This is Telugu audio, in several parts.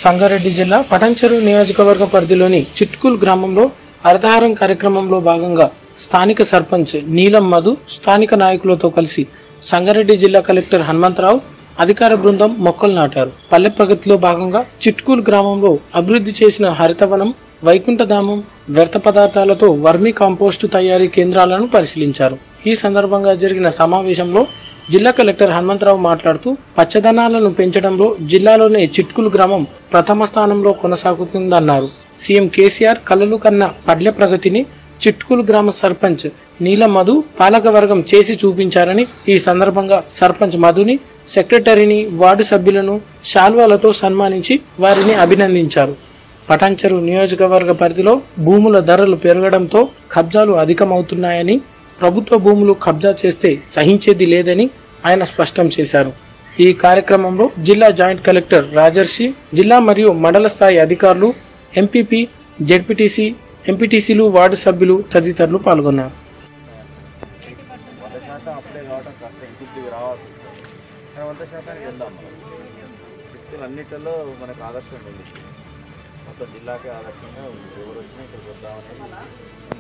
సంగారెడ్డి జిల్లా పటంచెరు నియోజకవర్గ పరిధిలోని చిట్కూల్ గ్రామంలో హరితహారం కార్యక్రమంలో భాగంగా స్థానిక సర్పంచ్ నీలం మధు స్థానిక నాయకులతో కలిసి సంగారెడ్డి జిల్లా కలెక్టర్ హనుమంతరావు అధికార బృందం మొక్కలు నాటారు పల్లె ప్రగతిలో భాగంగా చిట్కూల్ గ్రామంలో అభివృద్ధి చేసిన హరితవనం వైకుంఠధామం వ్యర్థ పదార్థాలతో వర్మీ కాంపోస్టు తయారీ కేంద్రాలను పరిశీలించారు ఈ సందర్భంగా జరిగిన సమావేశంలో జిల్లా కలెక్టర్ హనుమంతరావు మాట్లాడుతూ పచ్చదనాలను పెంచడంలో జిల్లాలోనే చిట్కులు గ్రామం ప్రథమ స్థానంలో కొనసాగుతుందన్నారు సీఎం కేసీఆర్ కలలు కన్న పడ్ల ప్రగతిని చిట్కులు గ్రామ సర్పంచ్ నీల మధు పాలకవర్గం చేసి చూపించారని ఈ సందర్భంగా సర్పంచ్ మధుని సెక్రటరీని వార్డు సభ్యులను శాల్వాలతో సన్మానించి వారిని అభినందించారు పటాన్చెరు నియోజకవర్గ పరిధిలో భూముల ధరలు పెరగడంతో కబ్జాలు అధికమవుతున్నాయని ప్రభుత్వ భూములు కబ్జా చేస్తే సహించేది లేదని ఆయన స్పష్టం చేశారు ఈ కార్యక్రమంలో జిల్లా జాయింట్ కలెక్టర్ రాజర్షి జిల్లా మరియు మండల స్థాయి అధికారులు ఎంపీపీ జెడ్పీటీసీ ఎంపీటీసీలు వార్డు సభ్యులు తదితరులు పాల్గొన్నారు వంద శాతం అప్పుడే కావడం కష్టం ఇంటికి రావాల్సి వస్తుంది కానీ వంద శాతానికి వెళ్దాం మనం వ్యక్తులు అన్నిటిలో మనకు ఆదర్శం ఉంది మొత్తం జిల్లాకే ఆదర్శంగా ఉంది ఎవరు వచ్చినా ఇక్కడికి వద్దామనేది ఉంది.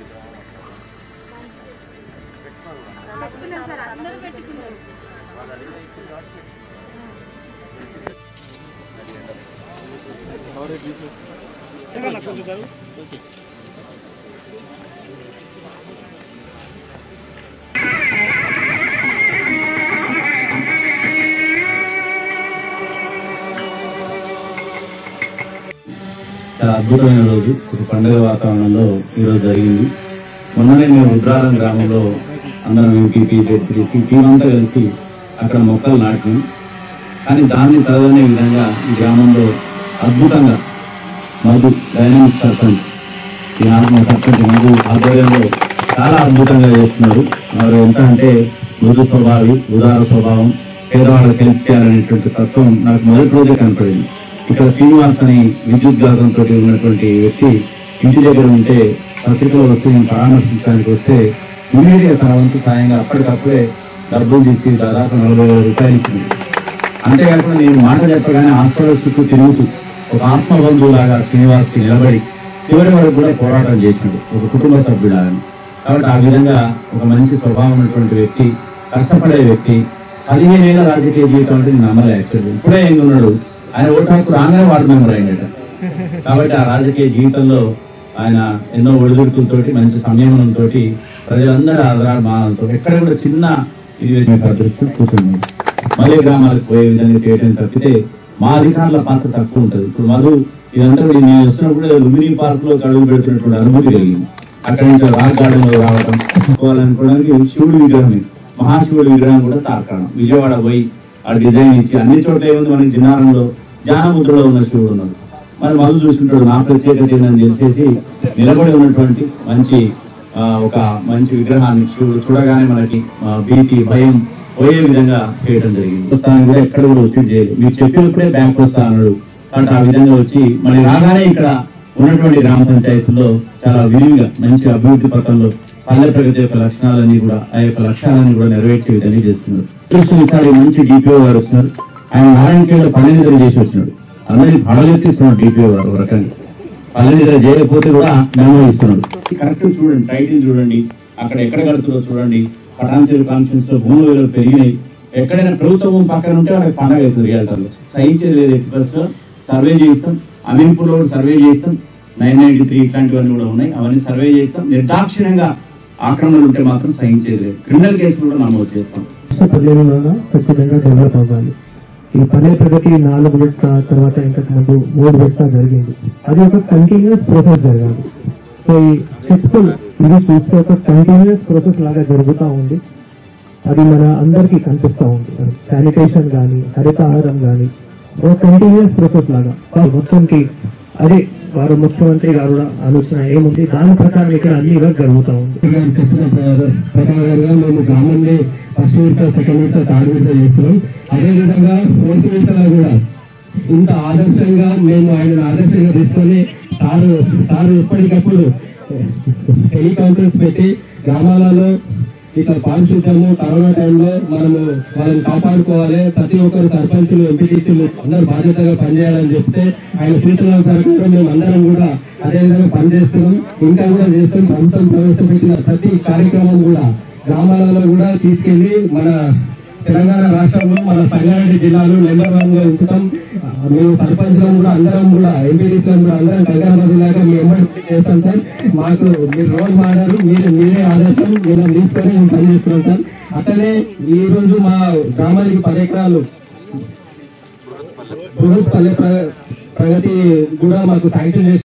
వాళ్ళు అడిగిన ఇచ్చింది కాబట్టి చాలా అద్భుతమైన రోజు ఒక పండుగ వాతావరణంలో ఈరోజు జరిగింది మొన్ననే మేము రుద్రారం గ్రామంలో అందరం ఎంపీపీ జెడ్పీసీ టీం అంతా కలిసి అక్కడ మొక్కలు నాటినాం కానీ దాన్ని చదవనే విధంగా ఈ గ్రామంలో అద్భుతంగా మధు డైనామిక్ సర్పంచ్ ఈ ఆత్మ సర్పంచ్ మధు ఆధ్వర్యంలో చాలా అద్భుతంగా చేస్తున్నారు వారు ఎంత అంటే మృదు స్వభావి ఉదార స్వభావం పేదవాళ్ళకి హెల్ప్ చేయాలనేటువంటి తత్వం నాకు మొదటి రోజే కనపడింది ఇక్కడ శ్రీనివాస్ అని విద్యుత్ ఘాతంతో ఉన్నటువంటి వ్యక్తి ఇంటి దగ్గర ఉంటే పత్రికలో వస్తే నేను పరామర్శించడానికి వస్తే ఇమీడియట్ తన వంతు సాయంగా అప్పటికప్పుడే డబ్బులు తీసి దాదాపు నలభై వేల రూపాయలు ఇచ్చింది అంతేకాకుండా నేను మాట చెప్పగానే హాస్పిటల్ చుట్టూ తిరుగుతూ ఒక ఆత్మబంధువులాగా శ్రీనివాస్కి నిలబడి చివరి వరకు కూడా పోరాటం చేసినాడు ఒక కుటుంబ సభ్యుడాలని కాబట్టి ఆ విధంగా ఒక మంచి స్వభావం ఉన్నటువంటి వ్యక్తి కష్టపడే వ్యక్తి పదిహేను ఏళ్ళ రాజకీయ జీవితం అంటే నేను నమ్మలే యాక్చువల్లీ ఇప్పుడే ఏం ఉన్నాడు ఆయన ఓటు హక్కు రాగానే వార్డు మెంబర్ అయినట కాబట్టి ఆ రాజకీయ జీవితంలో ఆయన ఎన్నో ఒడిదుడుకులతోటి మంచి సంయమనంతో ప్రజలందరూ ఆదరామానంతో ఎక్కడ కూడా చిన్న ఇది మీకు అదృష్టం కూర్చుంది మళ్ళీ గ్రామాలకు పోయే విధంగా చేయడం తప్పితే మా అధికారుల పాత్ర తక్కువ ఉంటుంది ఇప్పుడు మధు ఇదంతా కూడా నేను వస్తున్నప్పుడు లుమినీ పార్క్ లో అడుగు పెడుతున్నటువంటి అనుభూతి కలిగింది అక్కడి నుంచి రాక్ గార్డెన్ లో రావడం అనుకోవడానికి శివుడి విగ్రహమే మహాశివుడి విగ్రహం కూడా తార్కాణం విజయవాడ పోయి ఆ డిజైన్ ఇచ్చి అన్ని చోట్ల ఏముంది మనకి జిన్నారంలో జానముద్రలో ఉన్న శివుడు ఉన్నాడు మరి మధు చూస్తుంటాడు నా ప్రత్యేకత ఏందని తెలిసేసి నిలబడి ఉన్నటువంటి మంచి ఆ, ఒక మంచి విగ్రహాన్ని శివుడు చూడగానే మనకి ఆ, భీతి భయం పోయే విధంగా చేయడం జరిగింది వస్తాను కూడా ఎక్కడ కూడా ఒత్తిడి చేయలేదు మీరు చెప్పినప్పుడే బ్యాంక్ వస్తా అన్నాడు కాబట్టి ఆ విధంగా వచ్చి మళ్ళీ రాగానే ఇక్కడ ఉన్నటువంటి గ్రామ పంచాయతీల్లో చాలా విరివిగా మంచి అభివృద్ధి పథంలో పల్లె ప్రగతి యొక్క లక్షణాలన్నీ కూడా ఆ యొక్క లక్ష్యాలను కూడా నెరవేర్చే విధంగా చేస్తున్నారు చూస్తున్న ఈసారి మంచి డిపిఓ గారు వస్తున్నారు ఆయన నారాయణకేళ్ళ పల్లెనిధులు చేసి వచ్చినాడు అందరికి పడలెత్తిస్తున్నాడు డిపిఓ గారు ఒక రకంగా పల్లెనిధులు చేయకపోతే కూడా మెమో ఇస్తున్నాడు కరెక్ట్ చూడండి టైటిల్ చూడండి అక్కడ ఎక్కడ కడుతుందో చూడండి పటాన్చెరు కాన్ఫరెన్స్ లో భూముల విలువలు పెరిగినాయి ఎక్కడైనా ప్రభుత్వ భూమి పక్కన ఉంటే వాళ్ళకి పండగ అవుతుంది రియాల్టర్లో సహించేది లేదు ఎట్టి పరిస్థితుల్లో సర్వే చేయిస్తాం అమీన్పూర్ లో కూడా సర్వే చేయిస్తాం నైన్ నైన్టీ త్రీ ఇట్లాంటివన్నీ కూడా ఉన్నాయి అవన్నీ సర్వే చేస్తాం నిర్దాక్షిణ్యంగా ఆక్రమణలు ఉంటే మాత్రం సహించేది లేదు క్రిమినల్ కేసులు కూడా నమోదు చేస్తాం పల్లెలుగా ఖచ్చితంగా డెవలప్ అవ్వాలి ఈ పల్లె ప్రగతి నాలుగు విడత తర్వాత ఇంతకు ముందు మూడు విడత జరిగింది అది ఒక కంటిన్యూస్ ప్రాసెస్ జరగాలి సో ఈ చెప్పులు ఇది చూస్తే ఒక కంటిన్యూస్ ప్రాసెస్ లాగా జరుగుతూ ఉంది అది మన అందరికీ కనిపిస్తూ ఉంది శానిటేషన్ కానీ హరితహారం కానీ ఒక కంటిన్యూస్ ప్రాసెస్ లాగా మొత్తంకి అదే వారు ముఖ్యమంత్రి గారు కూడా ఆలోచన ఏముంది దాని ప్రకారం ఇక్కడ అన్ని వర్క్ జరుగుతూ ఉంది ప్రకారంగా మేము గ్రామాన్ని ఫస్ట్ విడత సెకండ్ విడత థర్డ్ విడత చేస్తున్నాం అదే విధంగా ఫోర్త్ విడతలో కూడా ఇంత ఆదర్శంగా మేము ఆయన ఆదర్శంగా తీసుకొని సారు సారు ఎప్పటికప్పుడు టెలికాన్ఫరెన్స్ పెట్టి గ్రామాలలో ఇట్లా పారిశుద్ధ్యము కరోనా టైంలో మనము వాళ్ళని కాపాడుకోవాలి ప్రతి ఒక్కరు సర్పంచులు ఎంపీటీసీలు అందరూ బాధ్యతగా పనిచేయాలని చెప్తే ఆయన సూచనల ప్రకారం మేము అందరం కూడా అదే విధంగా పనిచేస్తున్నాం ఇంకా కూడా చేస్తాం ప్రభుత్వం ప్రవేశపెట్టిన ప్రతి కార్యక్రమం కూడా గ్రామాలలో కూడా తీసుకెళ్లి మన తెలంగాణ రాష్ట్రంలో మన సంగారెడ్డి జిల్లాలో నెంబర్ వన్ గా ఉంచుతాం ఆ, మేము సర్పంచ్లను కూడా అందరం కూడా ఎంపీడీసీలను కూడా అందరం కంగారాబాద్ లాగా మేము ఎంబడి చేస్తాం సార్ మాకు మీరు రోల్ మాడారు మీరు మీరే ఆదర్శం మీరు తీసుకొని మేము పనిచేస్తున్నాం సార్ అట్లనే ఈ రోజు మా గ్రామానికి పది ఎకరాలు బృహత్ పల్లె ప్ర- ప్రగతి కూడా మాకు శాంక్షన్ చేసి